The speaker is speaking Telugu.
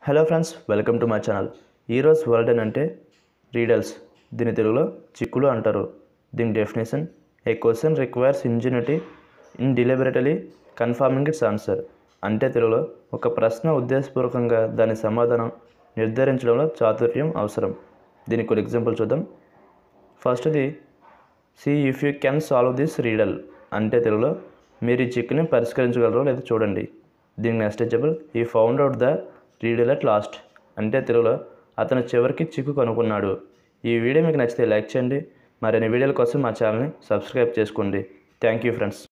hello friends welcome to my channel ఈరోజు వర్డ్ అని అంటే రీడల్స్ దీని తెలుగులో చిక్కులు అంటారు దీని definition a question requires ingenuity in deliberately confirming its answer అంటే తెలుగులో ఒక ప్రశ్న ఉద్దేశపూర్వకంగా దాని సమాధానం నిర్ధారించడంలో చాతుర్యం అవసరం దీనికి కొన్ని ఎగ్జాంపుల్ చూద్దాం ఫస్ట్ది see if you can solve this riddle అంటే తెలుగులో మీరు ఈ చిక్కుని పరిష్కరించగలరో లేదో చూడండి దీనికి next example he found out the riddle at last అంటే తెలుగులో అతను చివరికి చిక్కు కనుక్కున్నాడు ఈ వీడియో మీకు నచ్చితే లైక్ చేయండి మరిన్ని వీడియోల కోసం మా ఛానల్ని సబ్స్క్రైబ్ చేసుకోండి థ్యాంక్ యూ ఫ్రెండ్స్